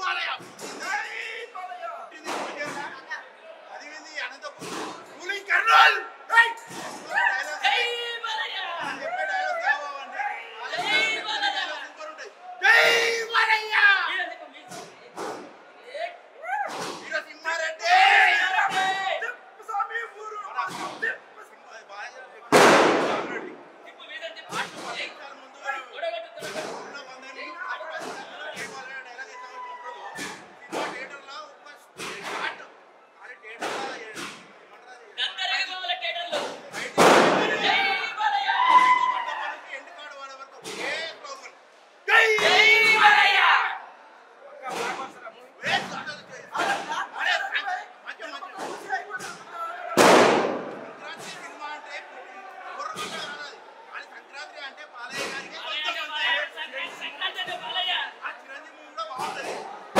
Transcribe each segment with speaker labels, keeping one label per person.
Speaker 1: బాలయ్య పుట్టింది పుట్టిందా? చదివింది Anantapur ruling Kurnool right dialogue చెప్పే డైలాగ్ కావాలండి డైలాగ్ సూపర్ ఉంటాయి జై బాలయ్య హీరో సింహారెడ్డి స్వామి ఊరు బాలయ్య ఆల్రెడీ చాలా ముందు ఊళ్ళో బంధాన్ని ఏ బాలయ్య డైలాగ్ ఎట్లా ఉంటుందో సినిమా థియేటర్లో ఒక షాట్ అది థియేటర్లో ఏమంటారు ఎండ్ కార్డు వాడే వరకు ఒకే స్లోగన్ జై వేస్ట్ అసలు జై. అరే, మంచి మంచి సంక్రాంతి సినిమా అంటే పూర్వకంగా కాదు అది సంక్రాంతి అంటే బాలయ్య గారికి కొంచెం ఆ చిరంజీవి మూవీ కూడా బాగుంటది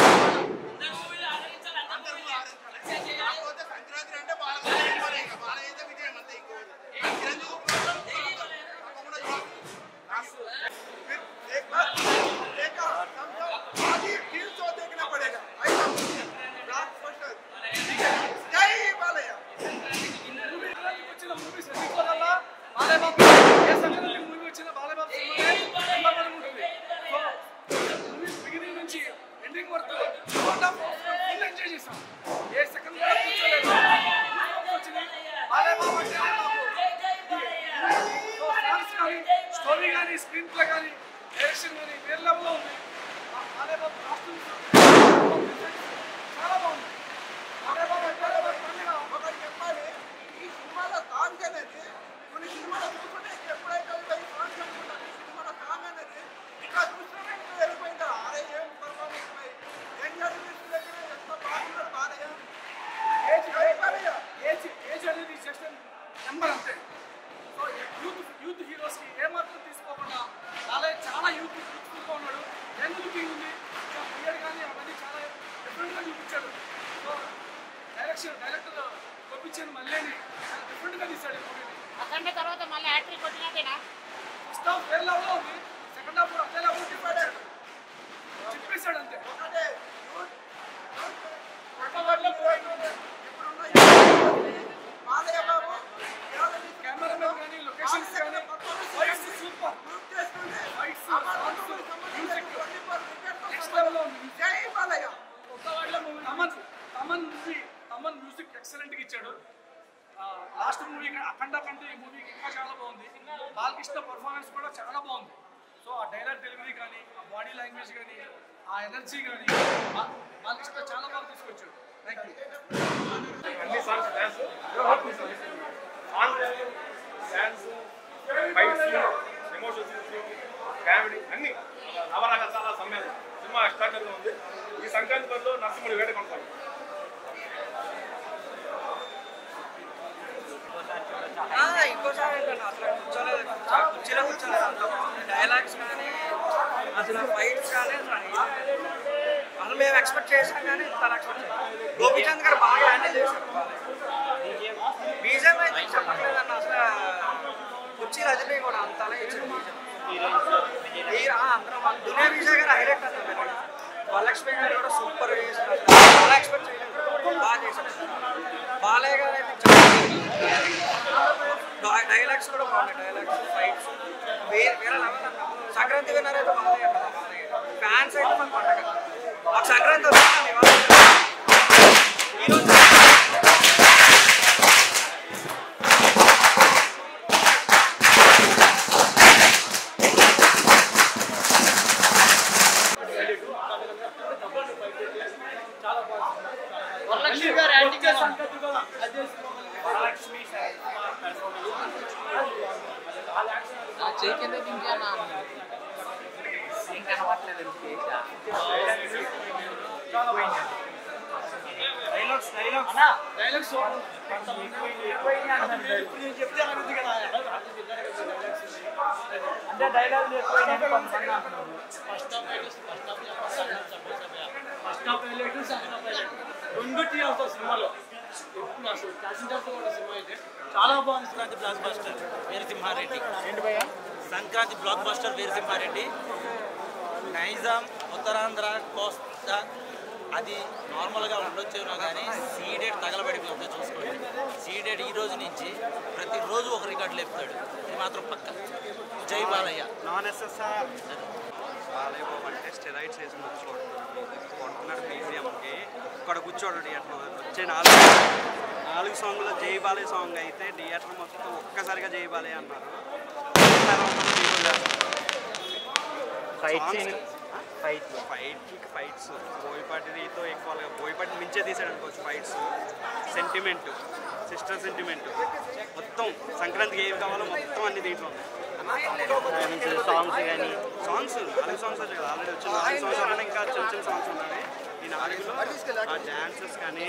Speaker 1: అందరూ ఆడించాలి కాకపోతే సంక్రాంతి అంటే బాలయ్య బాలయ్య బాలయ్య అయితే విజయం అంతే ఇంకోటి ఆ చిరంజీవి కూడా తప్పకుండా చూడాలి फिर एक बार देखा समझो आज ही दिल तो देखना पड़ेगा ऐसा ब्लॉकबस्टर जय बालయ్య
Speaker 2: వచ్చిన మూవీస్ అన్నిట్లల్లా బాలయ్యబాబు ఏ సంక్రాంతి మూవీ వచ్చినా బాలయ్యబాబు సినిమానే నెంబర్ వన్ ఉంటుంది సో మూవీ బిగినింగ్ నుంచి ఎండింగ్ వరకు వన్ ఆఫ్ ఫుల్ ఎంజాయ్ చేసాం ఏ సెకండ్ కూడా కూర్చోలేదు వచ్చింది బాలయ్యబాబు అంటేనే మాకు సో డాన్స్ కానీ స్టోరీ కానీ స్క్రీన్ ప్లే కానీ డైరెక్షన్ కానీ వేరే లెవెల్లో ఉంది ఆ బాలయ్యబాబు కాస్ట్యూమ్స్ చాలా బాగుంది బాలయ్యబాబు అంటే పండుగ
Speaker 1: ఒకటి చెప్పాలి ఈ సినిమాలో సాంగ్ అనేది కొన్ని సినిమాలో చూసుకుంటే ఎప్పుడైతే ఈ సాంగ్ చెప్పుకుంటారు ఈ సినిమాలో సాంగ్ అనేది ఇంకా చూస్తుంటే ఇంకా వెళ్ళిపోయిందా అరే ఏం పర్ఫార్మెన్స్ ఏం చదివించి దగ్గర ఎంత బాగున్నాడు Balayya
Speaker 2: age
Speaker 1: Jai Balayya
Speaker 2: age age అనేది జస్ట్ నెంబర్ అంతే సో యూత్ యూత్ హీరోస్కి ఏమాత్రం తీసుకోకుండా చాలా చాలా యూత్ యూత్ఫుల్గా ఉన్నాడు యంగ్ లుకింగ్ ఉంది ఇంకా బియర్డ్ కానీ అవన్నీ చాలా డిఫరెంట్గా చూపించాడు సో డైరెక్షన్ డైరెక్టర్ పంపించాను మళ్ళీని చాలా డిఫరెంట్గా తీశాడు ఈ మూవీని
Speaker 3: అఖండ తర్వాత మళ్ళీ హ్యాట్రిక్ కొట్టినట్టేనా
Speaker 2: ఫస్ట్ హాఫ్ వేరే లెవెల్లో ఉంది సెకండ్ హాఫ్ కూడా అదే లెవెల్ చెప్పాడు చెప్పేశాడు అంతే
Speaker 1: ఒకటే యూత్ ఇప్పుడున్న బాలయ్య బాబు
Speaker 2: కెమెరామెన్ కానీ లొకేషన్స్ కానీ voice super fights songs music next లెవెల్లో ఉంది
Speaker 1: Jai Balayya
Speaker 2: Thaman Thaman movie Thaman music excellent గా ఇచ్చాడు లాస్ట్ మూవీ అఖండ కంటే ఈ మూవీకి ఇంకా చాలా బాగుంది బాలకృష్ణ పర్ఫార్మెన్స్ కూడా చాలా బాగుంది సో ఆ డైలాగ్ డెలివరీ కానీ ఆ బాడీ లాంగ్వేజ్ కానీ ఆ ఎనర్జీ కానీ బాలకృష్ణ చాలా బాగా తీసుకొచ్చాడు థ్యాంక్ యూ
Speaker 4: అన్ని songs dance song dance fights emotions comedy అన్ని నవరకసాల సమ్మేళనం సినిమా ఎక్స్ట్రాడనరీగా ఉంది ఈ సంక్రాంతి బరిలో నరసింహుడి వేట కొనసాగు
Speaker 5: ఇంకోసారి ఏంటన్నా అసలు కూర్చోలేదు చా- కుర్చీలో కూర్చోలేదు అంత బాగుంది డైలాగ్స్ కానీ అసలు ఫైట్స్ కానీ అసలు అసలు మేము ఎక్స్పెక్ట్ చేసాం కానీ ఇంత ఎక్స్పెక్ట్ చేయాలి గోపీచంద్ గారు బాగా హ్యాండిల్ చేశారు బీజం అయితే చెప్పట్లేదన్న అసలు కుర్చీలు అదిపోయి కూడా అంతలా ఇచ్చారు హీరో అందరం వాళ్ళు దునియా విజయ్ గారు హైలైట్ అన్నారు వరలక్ష్మి గారు కూడా సూపర్ చేశారు అసలు చాలా ఎక్స్పెక్ట్ చేయలేదు బాగా చేశారు బాలయ్య గారు అయితే చాలా డైలాగ్స్ కూడా బాగున్నాయి డైలాగ్స్ ఫైట్స్ వేరే వేరే లెవెల్ అన్న సంక్రాంతి విన్నర్ అయితే బాలయ్య అన్న బాలయ్య ఫ్యాన్స్ అయితే మన పండగ మాకు సంక్రాంతి వస్తుంది ఈరోజు
Speaker 3: వరలక్ష్మి గారు యాక్టింగ్ ఎలా ఉంది? నా చేయి కింద దించానా ఏం కనబడట్లేదు
Speaker 2: డైలాగ్స్
Speaker 5: అంటే డైలాగ్
Speaker 2: రెండు టీ అవుతాయి సినిమాలో ఎప్పుడు అసలు ప్యాసింజర్తో కూడా సినిమా అయితే చాలా బాగుంది
Speaker 6: Sankranti blockbuster Veera Simha Reddy Sankranti blockbuster Veera Simha Reddy Nizam Uttarandhra Kosta అది నార్మల్గా ఉండొచ్చేమో కానీ సీడెడ్ తగలబడిపోతే చూసుకోండి సీడెడ్ ఈ రోజు నుంచి ప్రతిరోజు ఒక రికార్డు లేపుతాడు ఇది మాత్రం పక్క జై బాలయ్య
Speaker 5: నాన్ ఎస్ఎస్ఆర్ బాలయ్యబాబు అంటే స్టెరాయిడ్స్ వేసి కూర్చోడు కొంటున్నాడు మ్యూజియంకి ఇక్కడ కూర్చోడు థియేటర్ వచ్చే నాలుగు నాలుగు సాంగ్లో జై బాలయ్య సాంగ్ అయితే థియేటర్ మొత్తం ఒక్కసారిగా జై బాలయ్య అన్నారు
Speaker 7: fight scene fight
Speaker 5: fight fights బోయపాటితో ఎక్కువ బోయపాటి మించే తీసాడు అనుకోవచ్చు ఫైట్స్ సెంటిమెంట్ సిస్టర్ సెంటిమెంట్ మొత్తం సంక్రాంతికి ఏవి కావాలో మొత్తం అన్ని దీంట్లో ఉన్నాయి
Speaker 7: సాంగ్స్ కానీ
Speaker 5: సాంగ్స్ నాలుగు సాంగ్స్ వచ్చాయి కదా ఆల్రెడీ వచ్చిన నాలుగు సాంగ్స్ వల్ల ఇంకా చిన్న చిన్న సాంగ్స్ ఉన్నాయి ఈ నాలుగులో ఆ డాన్సెస్ కానీ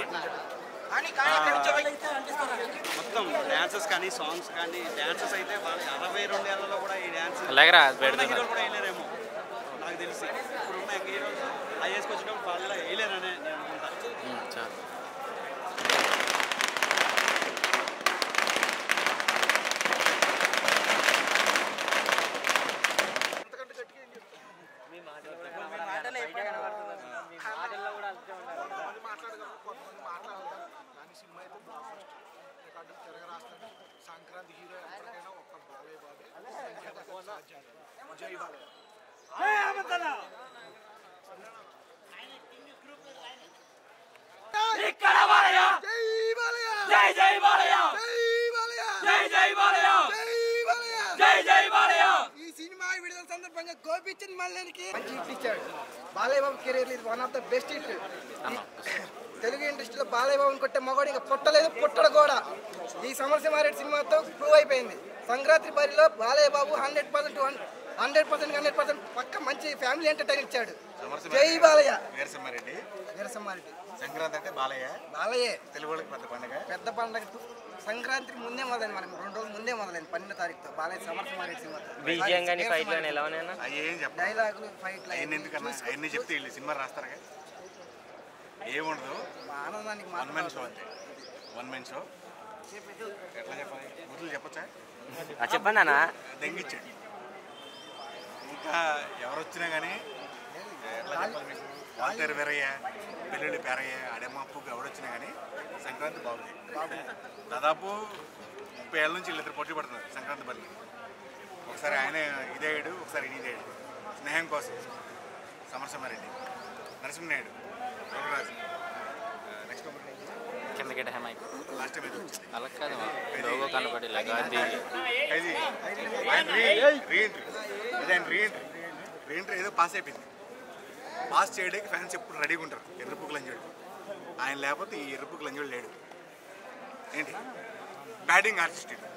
Speaker 5: మొత్తం డాన్సెస్ కానీ సాంగ్స్ కానీ డాన్సెస్ అయితే బాగా అరవై రెండు ఏళ్లలో కూడా ఈ డాన్స్
Speaker 7: అలాగరా
Speaker 5: హీరోలు కూడా వేయలేరేమో నాకు తెలిసి ఇప్పుడు ఉన్న యంగ్ హీరోస్ ఐఎస్కి వచ్చినప్పుడు వాళ్ళు వేయలేరనే నేను అనుకుంటా
Speaker 1: కొంతమంది మాట్లాడగలరు కొంతమంది మాట్లాడగలరు కానీ సినిమా అయితే బ్లాక్ బస్టర్ రికార్డు తిరగరాస్తాడు సంక్రాంతి హీరో ఎప్పటికైనా ఒక్క బాలయ్య బాబే సాధ్యం జై బాలయ్య జై జై బాలయ్య జై జై బాలయ్య జై జై బాలయ్య
Speaker 8: ఈ సినిమా విడుదల సందర్భంగా గోపిచంద్ మల్లెనికి మంచి హిట్ ఇచ్చాడు బాలయ్య బాబు కెరీర్ ఇది one of the best hit Telugu ఇండస్ట్రీలో బాలయ్య బాబుని కొట్టే మగవాడు ఇంకా పుట్టలేదు పుట్టడు కూడా ఈ సమరసింహారెడ్డి సినిమాతో ప్రూవ్ అయిపోయింది సంక్రాంతి బరిలో Balayya Babu hundred percent hundred percent hundred percent పక్క మంచి ఫ్యామిలీ ఎంటర్టైన్ ఇచ్చాడు జై బాలయ్య
Speaker 1: వీరసింహారెడ్డి
Speaker 8: వీరసింహారెడ్డి
Speaker 1: సంక్రాంతి అంటే బాలయ్య
Speaker 8: బాలయ్యే
Speaker 1: తెలుగు వాళ్ళకి పెద్ద పండుగ
Speaker 8: పెద్ద పండగ సంక్రాంతికి ముందే మొదలైంది మనం రెండు రోజులు ముందే మొదలైంది పన్నెండు తారీఖుతో బాలయ్య సమరసింహారెడ్డి సినిమాతో
Speaker 7: బీజిఎం కానీ ఫైట్ కానీ ఎలా ఉన్నాయన్నా
Speaker 1: అవి ఏం చెప్పాలి
Speaker 8: డైలాగులు ఫైట్లు
Speaker 1: అవన్నీ ఎందుకన్నా అవన్నీ చెప్తే వీళ్ళు సినిమా రాస్తారుగా ఏముండదు
Speaker 8: ఆనందానికి
Speaker 1: వన్ మ్యాన్ షో
Speaker 8: మాత్రం
Speaker 1: అంతే వన్ మ్యాన్ షో ఎట్లా చెప్పాలి గుర్తులు చెప్పచ్చా
Speaker 7: చెప్పండి అన్న
Speaker 1: దెంగిచ్చాడు ఇంకా ఎవరు వచ్చినా కానీ ఎట్లా చెప్పాలి మీకు వాల్తేరు వీరయ్య పెళ్ళిళ్ళు పేరయ్య అడెమ్మప్పు ఎవడొచ్చినా కానీ సంక్రాంతి బాగుంది దాదాపు ముప్పై ఏళ్ళ నుంచి వీళ్ళిద్దరు పోటీ పడుతున్నారు సంక్రాంతి బలి ఒకసారి ఆయన ఇదేయుడు ఒకసారి ఈయన ఇదేయుడు స్నేహం కోసం సమరసింహారెడ్డి నరసింహనాయుడు యోగరాజు నెక్స్ట్
Speaker 7: కిందకి మైక్
Speaker 1: లాస్ట్ టైం ఏదో వచ్చింది
Speaker 7: అలా కాదు లోగో కనపడేలాగా అది
Speaker 1: ఇది ఆయన రీ రీఎంట్రీ ఇది ఆయన రీఎంట్రీ రీఎంట్రీ ఏదో పాస్ అయిపోయింది పాస్ చేయడానికి ఫ్యాన్స్ ఎప్పుడు రెడీగా ఉంటారు ఎర్రపుకు లంజోడు ఆయన లేకపోతే ఈ ఎర్రపుకు లంజోడు లేడు ఏంటి బ్యాటింగ్ ఆర్టిస్ట్ ఇది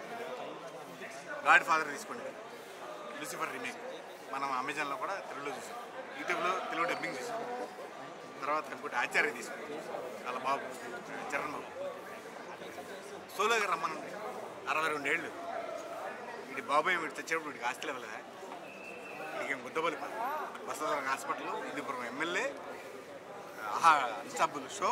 Speaker 1: గాడ్ ఫాదర్ తీసుకోండి లూసిఫర్ రీమేక్ మనం అమెజాన్లో కూడా తెలుగులో చూసాం యూట్యూబ్లో తెలుగు డబ్బింగ్ చూసాం తర్వాత ఇంకోటి ఆచార్య తీసుకున్నాం చాలా బాబు చరణ్ బాబు సోలోగా రమ్మనండి అరవై రెండేళ్ళు వీడి బాబాయ్ వీడు తెచ్చేటప్పుడు వీడికి ఆస్తి లేవలేదా వీడికి గుద్దబలి బసవరం hospital Hindupuram MLA Aha unstoppable show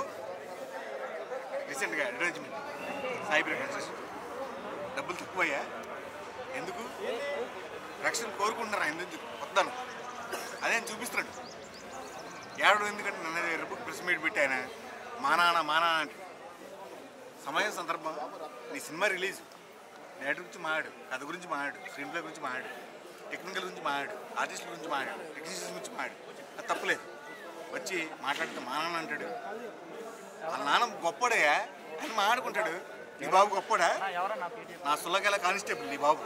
Speaker 1: రీసెంట్గా అడ్వర్టైజ్మెంట్ సైబర్ కన్స్ట్రక్షన్ డబ్బులు తక్కువయ్యా ఎందుకు రక్షణ కోరుకుంటున్నారు ఆయన ఎందుకు వద్దాను అదే ఆయన చూపిస్తున్నాడు ఏడవడం ఎందుకంటే నన్ను రేపు ప్రెస్ మీట్ పెట్టి ఆయన మా నాన్న మా నాన్న అంటే సమయం సందర్భం నీ సినిమా రిలీజ్ డైరెక్టర్ గురించి మాట్లాడు కథ గురించి మాట్లాడు స్క్రీన్ ప్లే గురించి మాట్లాడు టెక్నికల్ గురించి మాట్లాడు ఆర్టిస్టుల గురించి మాట్లాడు టెక్నీషియన్స్ గురించి మాట్లాడు అది తప్పలేదు వచ్చి మాట్లాడితే మా నాన్న అంటాడు వాళ్ళ నాన్న గొప్పడయ్యా ఆయన మాట్లాడుకుంటాడు నీ బాబు గొప్పడా నా సుల్లగల కానిస్టేబుల్ నీ బాబు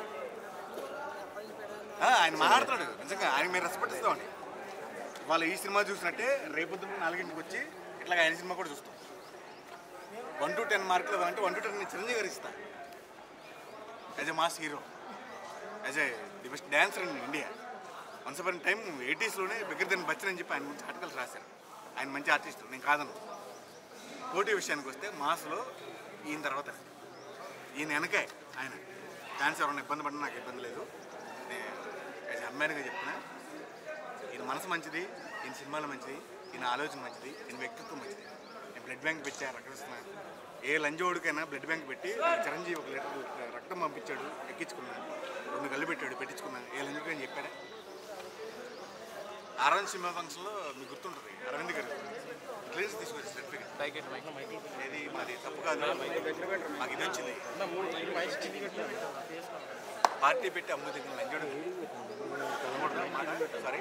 Speaker 1: ఆ, ఆయన మాట్లాడుతున్నాడు నిజంగా ఆయన మేము రెస్పెక్ట్ ఇస్తామండి వాళ్ళు ఈ సినిమా చూసినట్టే రేపొద్దున నాలుగింటికి వచ్చి ఇట్లా ఆయన సినిమా కూడా చూస్తాం వన్ టు టెన్ మార్కులు అంటే one to ten Chiranjeevi garu ఇస్తా as a mass hero as a the best dancer in India once upon time ఎయిటీస్లోనే బిగ్గర్ దెన్ బచ్చన్ అని చెప్పి ఆయన గురించి ఆర్టికల్స్ రాశారు ఆయన మంచి ఆర్టిస్ట్ నేను కాదను పోటీ విషయానికి వస్తే మాస్లో ఈయన తర్వాత ఈయన వెనకే ఆయన డాన్స్ ఎవరైనా ఇబ్బంది పడినా నాకు ఇబ్బంది లేదు నేను యాజ్ అమ్మాయిగా చెప్తున్నా ఈయన మనసు మంచిది ఈయన సినిమాలు మంచిది ఈయన ఆలోచన మంచిది ఈయన వ్యక్తిత్వం మంచిది నేను బ్లడ్ బ్యాంక్ పెట్టా రక్తస్తున్నా ఏ లంజోడికైనా బ్లడ్ బ్యాంక్ పెట్టి చిరంజీవి ఒక లీటర్ రక్తం పంపించాడు ఎక్కించుకున్నా రెండు కళ్ళు పెట్టాడు పెట్టించుకున్నా ఏ లంజోడికి అని చెప్పాడా అరవింద్ సినిమా ఫంక్షన్లో మీకు గుర్తుంటుంది అరవింద్ గారు క్లియర్స్ తీసుకొచ్చి సర్టిఫికేట్ ఏది మాది తప్పు కాదు మాకు ఇది వచ్చింది పార్టీ పెట్టి అమ్ము దగ్గర లంజోడు సారీ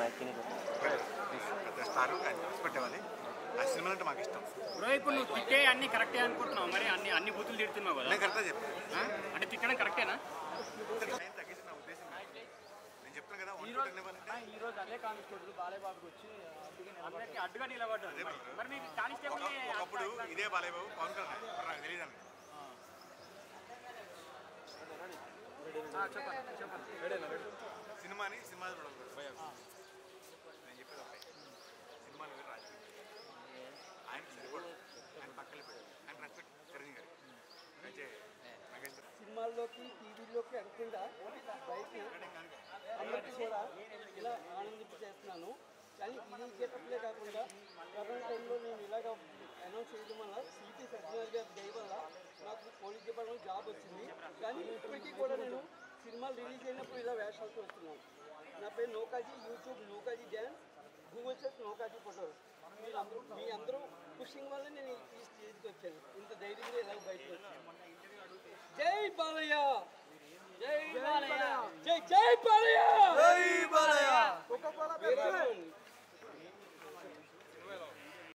Speaker 1: పెద్ద స్టార్ ఆయన పెట్టేవాలి ఆ సినిమా అంటే మాకు ఇష్టం
Speaker 9: బ్రో ఇప్పుడు నువ్వు తిట్టే అన్ని కరెక్టే అనుకుంటున్నావు మరి అన్ని అన్ని బూతులు తిడుతున్నావు కదా
Speaker 1: నేను కరెక్ట్గా చెప్పాను
Speaker 9: ఆ? అంటే తిట్టడం కరెక్టేనా
Speaker 1: టైం తగ్గించి నా ఉద్దేశం కాదు. నేను చెప్తాను కదా వన్ టూ టెన్ ఇవ్వాలంటే
Speaker 2: ఈ రోజు అదే కానిస్టేబుల్ బాలయ్యబాబుకి వచ్చి అడ్డుగా నిలబడ్డారు.
Speaker 9: అందరికి అడ్డుగా నిలబడ్డాడు మరి మీకు కానిస్టేబుల్
Speaker 1: ఒక- ఒకప్పుడు ఇదే బాలయ్య బాబు పవన్ కళ్యాణ్ ఇప్పుడు నాకు తెలియదు
Speaker 2: ఆ, చెప్పండి చెప్పండి
Speaker 1: సినిమాని సినిమా చూడాలి నేను చెప్పేది ఒకటే సినిమాలు వేరు రాజకీయం ఆయన సరిపడు ఆయన పక్కన పెట్టాడు ఆయన రెస్పెక్ట్ చిరంజీవి గారు అయితే నాకైతే
Speaker 8: సినిమాల్లోకి టీవీలోకి అనుకుండా బయట అందరికీ కూడా ఇలా ఆనందింప చేస్తున్నాను కానీ ఈ గెటప్లే కాకుండా కరోనా టైంలో నేను ఇలాగ అనౌన్స్ చేయడం వల్ల సిటీ సత్యనారాయణ గారి దయ వల్ల నాకు పోలీస్ డిపార్ట్మెంట్ జాబ్ వచ్చింది కానీ ఇప్పటికీ కూడా నేను సినిమాలు రిలీజ్ అయినప్పుడు ఇలా వేషాలతో వస్తున్నాను నా పేరు నోకాజీ యూట్యూబ్ నోకాజీ డ్యాన్స్ గూగుల్ సెర్చ్ నోకాజీ ఫోటోస్ మీరు అందరూ మీ అందరూ పుషింగ్ వల్ల నేను ఈ స్టేజ్కి వచ్చాను ఇంత ధైర్యంగా ఇలా బయటకు వచ్చాను జై బాలయ్య జై బాలయ్య జై జై బాలయ్య